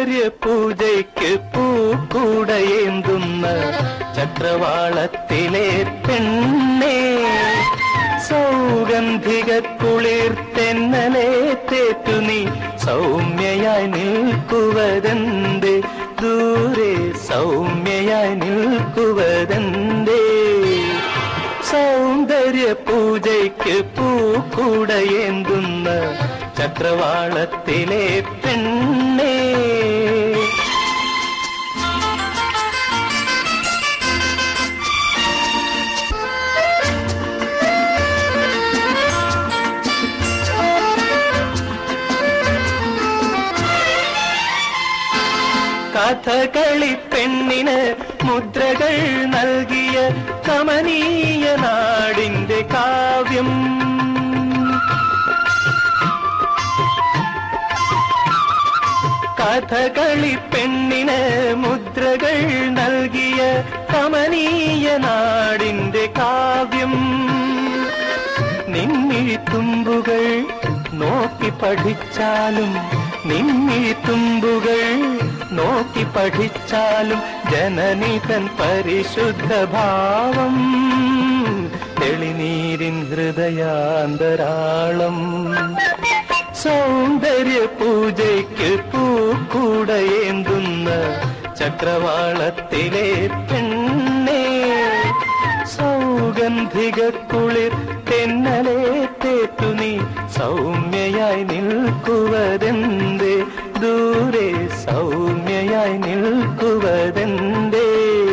സൗന്ദര്യ പൂജയ്ക്ക് പൂക്കൂടയേന്തുന്ന ചക്രവാളത്തിലെ പെണ്ണേ സൗഗന്ധിക കുളിർ തെന്നലെ തേറ്റു നീ സൗമ്യയായി നിൽക്കുവതെന്തേ ദൂരെ സൗമ്യയായി നിൽക്കുവതെന്തേ സൗന്ദര്യ പൂജയ്ക്ക് പൂക്കൂടയേന്തുന്ന ചക്രവാളത്തിലെ പെണ്ണേ കഥകളി പെണ്ണിന് മുദ്രകൾ നൽകിയ കമനീയ നാടിന്റെ കാവ്യം കഥകളി പെണ്ണിന് മുദ്രകൾ നൽകിയ കമനീയ നാടിന്റെ കാവ്യം നിന്നിഴിത്തുമ്പുകൾ നോക്കി പഠിച്ചാലും നിന്നിഴിത്തുമ്പുകൾ നോക്കി പഠിച്ചാലും ജനനി തൻ പരിശുദ്ധ ഭാവം തെളിനീരിൻ ഹൃദയാന്തരാളം സൗന്ദര്യ പൂജയ്ക്ക് പൂക്കൂടയേന്തുന്ന ചക്രവാളത്തിലെ പെണ്ണേ സൗഗന്ധിക കുളിർ തെന്നലെ തേറ്റു നീ സൗമ്യയായി നിൽക്കുവതെന്തേ ദൂരെ സൗമ്യയായി നിൽക്കുവതെന്തേ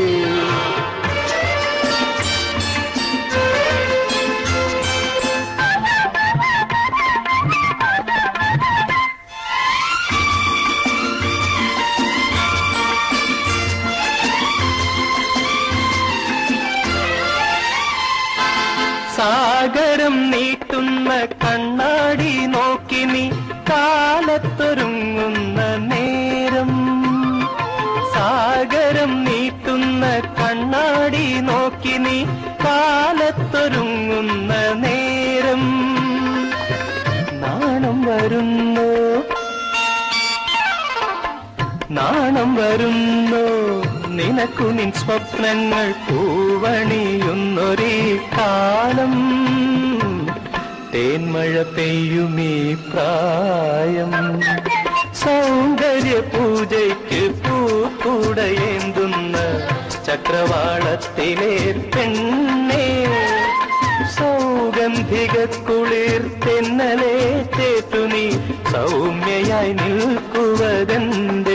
സാഗരം നീട്ടുന്ന കണ്ണാടി നോക്കി നീ കാലത്തൊരുങ്ങുന്ന നേരം സാഗരം നീട്ടുന്ന കണ്ണാടി നോക്കി നീ കാലത്തൊരുങ്ങുന്ന നേരം നാണം വരുന്നു നാണം വരുന്നു നിനക്കു നിൻ സ്വപ്നങ്ങൾ പൂവണിയുന്നൊരേ കാലം തേന്മഴ പെയ്യുമീ പ്രായം സൗന്ദര്യ പൂജയ്ക്ക് പൂക്കൂടയേന്തുന്ന ചക്രവാളത്തിലെ പെണ്ണേ സൗഗന്ധിക കുളിർ തെന്നലെ തേറ്റു നീ സൗമ്യയായി നിൽക്കുവതെന്ത്